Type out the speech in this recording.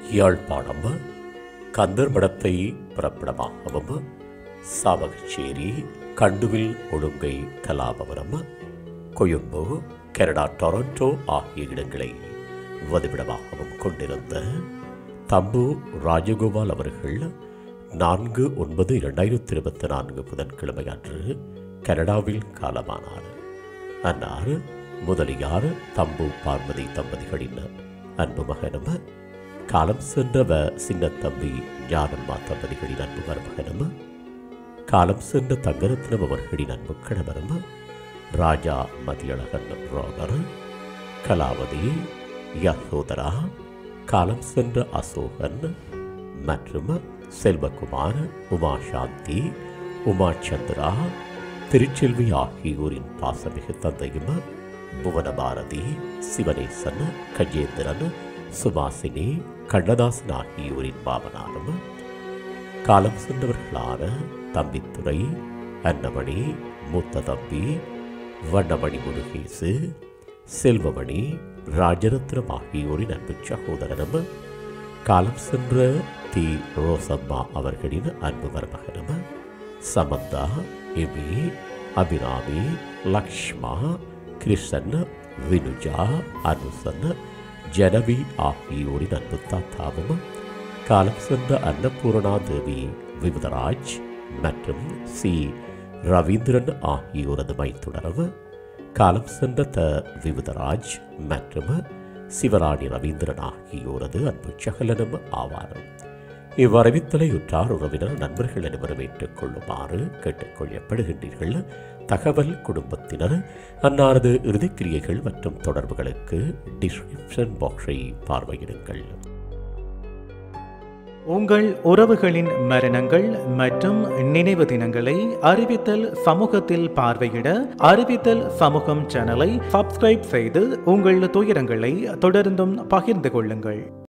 யாழ்ப்பாணம் கந்தர் மடத்தை பிறப்பிடமாகவும் சாவகச்சேரி கண்டுவில் ஒழுங்கை கலாபவனம் Colombo Canada Toronto ஆகிய இடங்களை வதிவிடமாகவும் கொண்டிருந்த தம்பு ராஜகோபால் அவர்கள் நான்கு ஒன்பது இரண்டாயிரத்தி இருபத்தி நான்கு புதன்கிழமை அன்று கனடாவில் காலமானார் அன்னார் முதலியார் தம்பு பார்வதி தம்பதிகளின் அன்பு மகனும் காலம் சென்றவ சின்னத்தம்பி ஞானம்மா தம்பதிகளின் அன்பு மருமகனும் காலம் சென்ற தங்கரத்னம் அவர்களின் அன்பு கணவரும் ராஜா மதியழகன் ரோகர் கலாவதி யசோதரா காலம் சென்ற அசோகன் மற்றும் செல்வகுமார் உமாசாந்தி உமாச்சந்திரா திருச்செல்வி ஆகியோரின் பாசமிகு தந்தையும் புவனபாரதி சிவனேசன் கஜேந்திரன் சுபாசினி கண்ணதாசன் ஆகியோரின் மாமனாரும் காலம் சென்றவர்களான தம்பித்துறை அன்னமணி மூத்த தம்பி வண்ணமணி முருகேசு செல்வமணி ராஜரத்னம் ஆகியோரின் அன்பு சகோதரனும் காலம் சென்ற தி ரோசம்மா அவர்களின் அன்பு மருமகனும் சமந்தா எமி அபிராமி லக்ஷ்மா கிருஷ்ணன் வினுஜா அனுசன் ஜனவி ஆகியோரின் அன்பு தாத்தாவும் காலம் சென்ற அன்னபூரணா தேவி விமுதராஜ் மற்றும் சி ரவீந்திரன் ஆகியோரது மைத்துணரும் காலம் சென்ற த விமுதராஜ் மற்றும் சிவராணி ரவீந்திரன் ஆகியோரது அன்பு சகலனும் ஆவார் இவ்வரவித்தலை உற்றார் உறவினர் நண்பர்கள் அனைவரும் ஏற்றுக்கொள்ளுமாறு கேட்டுக்கொள்ளப்படுகின்றீர்கள் தகவல் குடும்பத்தினர் அன்னாரது இறுதிக்கிரியைகள் மற்றும் தொடர்புகளுக்கு டிஸ்கிரிப்ஷன் பாக்ஸை பார்வையிடுங்கள் உங்கள் உறவுகளின் மரணங்கள் மற்றும் நினைவு தினங்களை அறிவித்தல் சமூகத்தில் பார்வையிட அறிவித்தல் சமூகம் சேனலை சப்ஸ்கிரைப் செய்து உங்கள் துயரங்களை தொடர்ந்தும் பகிர்ந்து கொள்ளுங்கள்